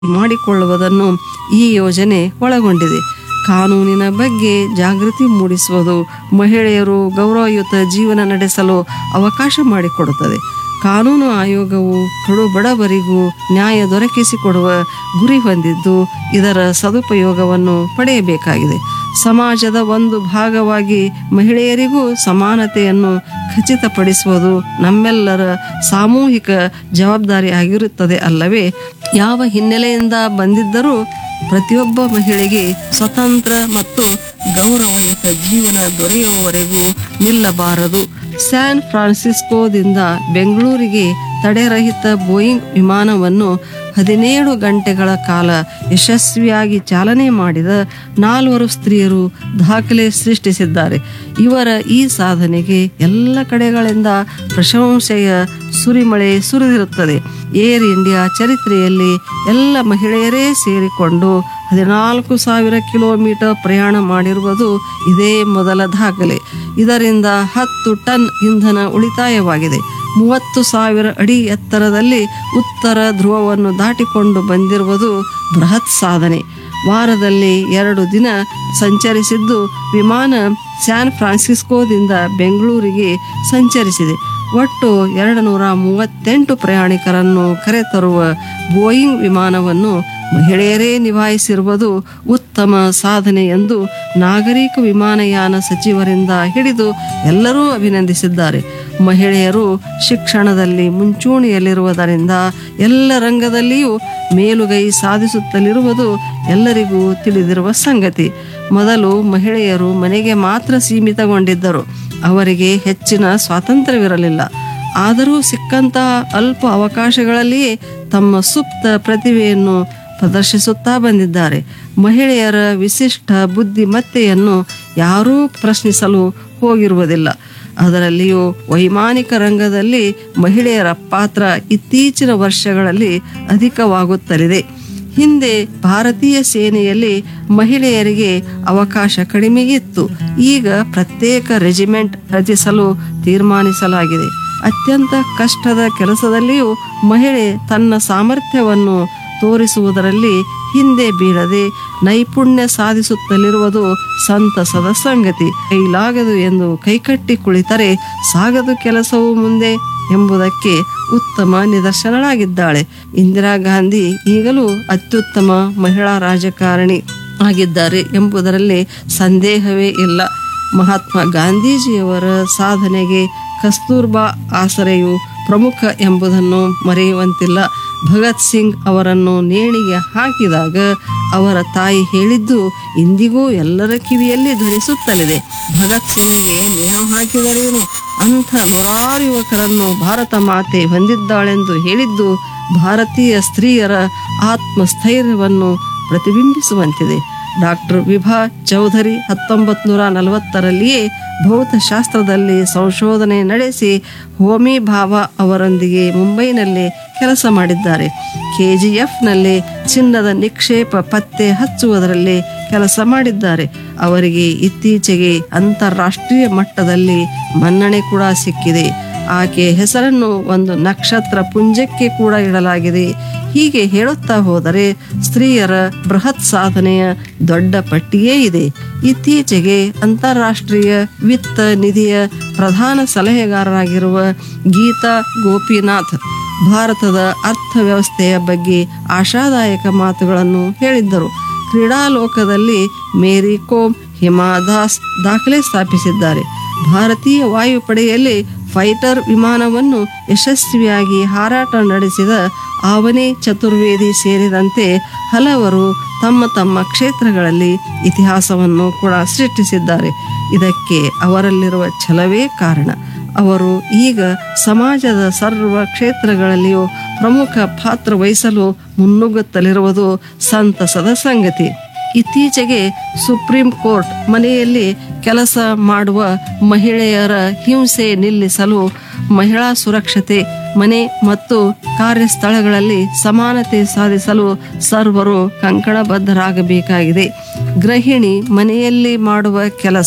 ಮಾಡಿಕೊಳ್ಳುವುದನ್ನು ಈ ಯೋಜನೆ ಒಳಗೊಂಡಿದೆ ಕಾನೂನಿನ ಬಗ್ಗೆ ಜಾಗೃತಿ ಮೂಡಿಸುವುದು ಮಹಿಳೆಯರು ಗೌರವಯುತ ಜೀವನ ನಡೆಸಲು ಅವಕಾಶ ಮಾಡಿಕೊಡುತ್ತದೆ ಕಾನೂನು ಆಯೋಗವು ಕಡು ಬಡವರಿಗೂ ನ್ಯಾಯ ದೊರಕಿಸಿಕೊಡುವ ಗುರಿ ಹೊಂದಿದ್ದು ಇದರ ಸದುಪಯೋಗವನ್ನು ಪಡೆಯಬೇಕಾಗಿದೆ ಸಮಾಜದ ಒಂದು ಭಾಗವಾಗಿ ಮಹಿಳೆಯರಿಗೂ ಸಮಾನತೆಯನ್ನು ಖಚಿತಪಡಿಸುವುದು ನಮ್ಮೆಲ್ಲರ ಸಾಮೂಹಿಕ ಜವಾಬ್ದಾರಿ ಆಗಿರುತ್ತದೆ ಅಲ್ಲವೇ ಯಾವ ಹಿನ್ನೆಲೆಯಿಂದ ಬಂದಿದ್ದರೂ ಪ್ರತಿಯೊಬ್ಬ ಮಹಿಳೆಗೆ ಸ್ವತಂತ್ರ ಮತ್ತು ಗೌರವಯುತ ಜೀವನ ದೊರೆಯುವವರೆಗೂ ನಿಲ್ಲಬಾರದು ಸ್ಯಾನ್ ಫ್ರಾನ್ಸಿಸ್ಕೋದಿಂದ ಬೆಂಗಳೂರಿಗೆ ತಡೆರಹಿತ ಬೋಯಿಂಗ್ ವಿಮಾನವನ್ನು ಹದಿನೇಳು ಗಂಟೆಗಳ ಕಾಲ ಯಶಸ್ವಿಯಾಗಿ ಚಾಲನೆ ಮಾಡಿದ ನಾಲ್ವರು ಸ್ತ್ರೀಯರು ದಾಖಲೆ ಸೃಷ್ಟಿಸಿದ್ದಾರೆ ಇವರ ಈ ಸಾಧನೆಗೆ ಎಲ್ಲ ಕಡೆಗಳಿಂದ ಪ್ರಶಂಸೆಯ ಸುರಿಮಳೆ ಸುರಿದಿರುತ್ತದೆ ಏರ್ ಇಂಡಿಯಾ ಚರಿತ್ರೆಯಲ್ಲಿ ಎಲ್ಲ ಮಹಿಳೆಯರೇ ಸೇರಿಕೊಂಡು ಹದಿನಾಲ್ಕು ಸಾವಿರ ಕಿಲೋಮೀಟರ್ ಪ್ರಯಾಣ ಮಾಡಿರುವುದು ಇದೇ ಮೊದಲ ದಾಖಲೆ ಇದರಿಂದ ಹತ್ತು ಟನ್ ಇಂಧನ ಉಳಿತಾಯವಾಗಿದೆ ಮೂವತ್ತು ಸಾವಿರ ಅಡಿ ಎತ್ತರದಲ್ಲಿ ಉತ್ತರ ಧ್ರುವವನ್ನು ದಾಟಿಕೊಂಡು ಬಂದಿರುವುದು ಬೃಹತ್ ಸಾಧನೆ ವಾರದಲ್ಲಿ ಎರಡು ದಿನ ಸಂಚರಿಸಿದ್ದು ವಿಮಾನ ಸ್ಯಾನ್ ಫ್ರಾನ್ಸಿಸ್ಕೋದಿಂದ ಬೆಂಗಳೂರಿಗೆ ಸಂಚರಿಸಿದೆ ಒಟ್ಟು ಎರಡು ನೂರ ಮೂವತ್ತೆಂಟು ಪ್ರಯಾಣಿಕರನ್ನು ಕರೆತರುವ ಬೋಯಿಂಗ್ ವಿಮಾನವನ್ನು ಮಹಿಳೆಯರೇ ನಿಭಾಯಿಸಿರುವುದು ಉತ್ತಮ ಸಾಧನೆ ಎಂದು ನಾಗರಿಕ ವಿಮಾನಯಾನ ಸಚಿವರಿಂದ ಹಿಡಿದು ಎಲ್ಲರೂ ಅಭಿನಂದಿಸಿದ್ದಾರೆ ಮಹಿಳೆಯರು ಶಿಕ್ಷಣದಲ್ಲಿ ಮುಂಚೂಣಿಯಲ್ಲಿರುವುದರಿಂದ ಎಲ್ಲ ರಂಗದಲ್ಲಿಯೂ ಮೇಲುಗೈ ಸಾಧಿಸುತ್ತಲಿರುವುದು ಎಲ್ಲರಿಗೂ ತಿಳಿದಿರುವ ಸಂಗತಿ ಮೊದಲು ಮಹಿಳೆಯರು ಮನೆಗೆ ಮಾತ್ರ ಸೀಮಿತಗೊಂಡಿದ್ದರು ಅವರಿಗೆ ಹೆಚ್ಚಿನ ಸ್ವಾತಂತ್ರ್ಯವಿರಲಿಲ್ಲ ಆದರೂ ಸಿಕ್ಕಂತಹ ಅಲ್ಪ ಅವಕಾಶಗಳಲ್ಲಿಯೇ ತಮ್ಮ ಸುಪ್ತ ಪ್ರತಿಭೆಯನ್ನು ಪ್ರದರ್ಶಿಸುತ್ತಾ ಬಂದಿದ್ದಾರೆ ಮಹಿಳೆಯರ ವಿಶಿಷ್ಟ ಬುದ್ಧಿಮತ್ತೆಯನ್ನು ಯಾರೂ ಪ್ರಶ್ನಿಸಲು ಹೋಗಿರುವುದಿಲ್ಲ ಅದರಲ್ಲಿಯೂ ವೈಮಾನಿಕ ರಂಗದಲ್ಲಿ ಮಹಿಳೆಯರ ಪಾತ್ರ ಇತ್ತೀಚಿನ ವರ್ಷಗಳಲ್ಲಿ ಅಧಿಕವಾಗುತ್ತಲಿದೆ ಹಿಂದೆ ಭಾರತೀಯ ಸೇನೆಯಲ್ಲಿ ಮಹಿಳೆಯರಿಗೆ ಅವಕಾಶ ಕಡಿಮೆಯಿತ್ತು ಈಗ ಪ್ರತ್ಯೇಕ ರೆಜಿಮೆಂಟ್ ರಚಿಸಲು ತೀರ್ಮಾನಿಸಲಾಗಿದೆ ಅತ್ಯಂತ ಕಷ್ಟದ ಕೆಲಸದಲ್ಲಿಯೂ ಮಹಿಳೆ ತನ್ನ ಸಾಮರ್ಥ್ಯವನ್ನು ತೋರಿಸುವುದರಲ್ಲಿ ಹಿಂದೆ ಬೀಳದೆ ನೈಪುಣ್ಯ ಸಾಧಿಸುತ್ತಲಿರುವುದು ಸಂತಸದ ಸಂಗತಿ ಕೈಲಾಗದು ಎಂದು ಕೈಕಟ್ಟಿ ಕುಳಿತರೆ ಸಾಗದು ಕೆಲಸವು ಮುಂದೆ ಎಂಬುದಕ್ಕೆ ಉತ್ತಮ ನಿದರ್ಶನಳಾಗಿದ್ದಾಳೆ ಇಂದಿರಾ ಗಾಂಧಿ ಈಗಲೂ ಅತ್ಯುತ್ತಮ ಮಹಿಳಾ ರಾಜಕಾರಣಿ ಆಗಿದ್ದಾರೆ ಎಂಬುದರಲ್ಲಿ ಸಂದೇಹವೇ ಇಲ್ಲ ಮಹಾತ್ಮ ಗಾಂಧೀಜಿಯವರ ಸಾಧನೆಗೆ ಕಸ್ತೂರ್ಬಾ ಆಸರೆಯು ಪ್ರಮುಖ ಎಂಬುದನ್ನು ಮರೆಯುವಂತಿಲ್ಲ ಭಗತ್ ಸಿಂಗ್ ಅವರನ್ನು ನೇಣಿಗೆ ಹಾಕಿದಾಗ ಅವರ ತಾಯಿ ಹೇಳಿದ್ದು ಇಂದಿಗೂ ಎಲ್ಲರ ಕಿವಿಯಲ್ಲಿ ಧ್ವನಿಸುತ್ತಲಿದೆ ಭಗತ್ ಸಿಂಗ್ಗೆ ನೇಣು ಹಾಕಿದರೇನು ಅಂಥ ನೂರಾರು ಯುವಕರನ್ನು ಭಾರತ ಮಾತೆ ಹೊಂದಿದ್ದಾಳೆಂದು ಹೇಳಿದ್ದು ಭಾರತೀಯ ಸ್ತ್ರೀಯರ ಆತ್ಮಸ್ಥೈರ್ಯವನ್ನು ಪ್ರತಿಬಿಂಬಿಸುವಂತಿದೆ ಡಾಕ್ಟರ್ ವಿಭಾ ಚೌಧರಿ ಹತ್ತೊಂಬತ್ತು ನೂರ ನಲವತ್ತರಲ್ಲಿಯೇ ಭೌತಶಾಸ್ತ್ರದಲ್ಲಿ ಸಂಶೋಧನೆ ನಡೆಸಿ ಹೋಮಿ ಭಾಭಾ ಅವರೊಂದಿಗೆ ಮುಂಬೈನಲ್ಲಿ ಕೆಲಸ ಮಾಡಿದ್ದಾರೆ ಕೆಜಿಎಫ್ನಲ್ಲಿ ಚಿನ್ನದ ನಿಕ್ಷೇಪ ಪತ್ತೆ ಹಚ್ಚುವುದರಲ್ಲಿ ಕೆಲಸ ಮಾಡಿದ್ದಾರೆ ಅವರಿಗೆ ಇತ್ತೀಚೆಗೆ ಅಂತಾರಾಷ್ಟ್ರೀಯ ಮಟ್ಟದಲ್ಲಿ ಮನ್ನಣೆ ಕೂಡ ಸಿಕ್ಕಿದೆ ಆಕೆ ಹೆಸರನ್ನು ಒಂದು ನಕ್ಷತ್ರ ಪುಂಜಕ್ಕೆ ಕೂಡ ಇಡಲಾಗಿದೆ ಹೀಗೆ ಹೇಳುತ್ತಾ ಹೋದರೆ ಸ್ತ್ರೀಯರ ಬೃಹತ್ ಸಾಧನೆಯ ದೊಡ್ಡ ಪಟ್ಟಿಯೇ ಇದೆ ಇತ್ತೀಚೆಗೆ ಅಂತಾರಾಷ್ಟ್ರೀಯ ವಿತ್ತ ನಿಧಿಯ ಪ್ರಧಾನ ಸಲಹೆಗಾರರಾಗಿರುವ ಗೀತಾ ಗೋಪಿನಾಥ್ ಭಾರತದ ಅರ್ಥವ್ಯವಸ್ಥೆಯ ಬಗ್ಗೆ ಆಶಾದಾಯಕ ಮಾತುಗಳನ್ನು ಹೇಳಿದ್ದರು ಕ್ರೀಡಾಲೋಕದಲ್ಲಿ ಮೇರಿ ಕೋಮ್ ಹಿಮಾ ದಾಸ್ ದಾಖಲೆ ಸ್ಥಾಪಿಸಿದ್ದಾರೆ ಭಾರತೀಯ ವಾಯುಪಡೆಯಲ್ಲಿ ಫೈಟರ್ ವಿಮಾನವನ್ನು ಯಶಸ್ವಿಯಾಗಿ ಹಾರಾಟ ನಡೆಸಿದ ಆವನೆ ಚತುರ್ವೇದಿ ಸೇರಿದಂತೆ ಹಲವರು ತಮ್ಮ ತಮ್ಮ ಕ್ಷೇತ್ರಗಳಲ್ಲಿ ಇತಿಹಾಸವನ್ನು ಕೂಡ ಸೃಷ್ಟಿಸಿದ್ದಾರೆ ಇದಕ್ಕೆ ಅವರಲ್ಲಿರುವ ಛಲವೇ ಕಾರಣ ಅವರು ಈಗ ಸಮಾಜದ ಸರ್ವ ಕ್ಷೇತ್ರಗಳಲ್ಲಿಯೂ ಪ್ರಮುಖ ಪಾತ್ರ ವಹಿಸಲು ಮುನ್ನುಗ್ಗುತ್ತಲಿರುವುದು ಸಂತಸದ ಸಂಗತಿ ಇತ್ತೀಚೆಗೆ ಸುಪ್ರೀಂ ಕೋರ್ಟ್ ಮನೆಯಲ್ಲಿ ಕೆಲಸ ಮಾಡುವ ಮಹಿಳೆಯರ ಹಿಂಸೆ ನಿಲ್ಲಿಸಲು ಮಹಿಳಾ ಸುರಕ್ಷತೆ ಮನೆ ಮತ್ತು ಕಾರ್ಯಸ್ಥಳಗಳಲ್ಲಿ ಸಮಾನತೆ ಸಾಧಿಸಲು ಸರ್ವರು ಕಂಕಣಬದ್ಧರಾಗಬೇಕಾಗಿದೆ ಗೃಹಿಣಿ ಮನೆಯಲ್ಲಿ ಮಾಡುವ ಕೆಲಸ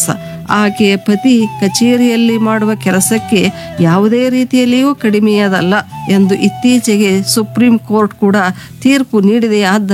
ಆಕೆಯ ಪತಿ ಕಚೇರಿಯಲ್ಲಿ ಮಾಡುವ ಕೆಲಸಕ್ಕೆ ಯಾವುದೇ ರೀತಿಯಲ್ಲಿಯೂ ಕಡಿಮೆಯದಲ್ಲ ಎಂದು ಇತ್ತೀಚೆಗೆ ಸುಪ್ರೀಂ ಕೋರ್ಟ್ ಕೂಡ ತೀರ್ಪು ನೀಡಿದೆಯಾದ್ದರಿಂದ